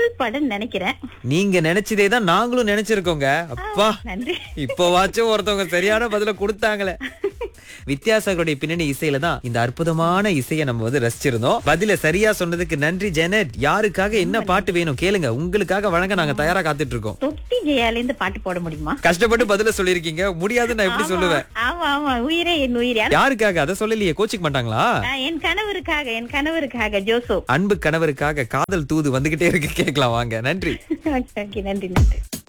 முதல் படம் நினைக்கிறேன் நீங்க நினைச்சதே தான் நாங்களும் நினைச்சிருக்கோங்க அப்பா நன்றி இப்பவாச்சும் ஒருத்தவங்க சரியான பதில கொடுத்தாங்களே வித்யாசாகருடைய பின்னணி இசையில தான் இந்த அற்புதமான இசையை நம்ம வந்து ரசிச்சிருந்தோம் பதில சரியா சொன்னதுக்கு நன்றி ஜெனட் யாருக்காக என்ன பாட்டு வேணும் கேளுங்க உங்களுக்காக வழங்க நாங்க தயாரா காத்துட்டு இருக்கோம் தொட்டி ஜெயால இருந்து பாட்டு போட முடியுமா கஷ்டப்பட்டு பதில சொல்லிருக்கீங்க முடியாதுன்னு நான் எப்படி சொல்லுவேன் ஆமா ஆமா உயிரே என் உயிரே யாருக்காக அதை சொல்லலையே கோச்சிக்க மாட்டாங்களா ஆ, என் கணவருக்காக என் கணவருக்காக ஜோசோ அன்பு கணவருக்காக காதல் தூது வந்துகிட்டே இருக்கு கேட்கலாம் வாங்க நன்றி ஓகே நன்றி நன்றி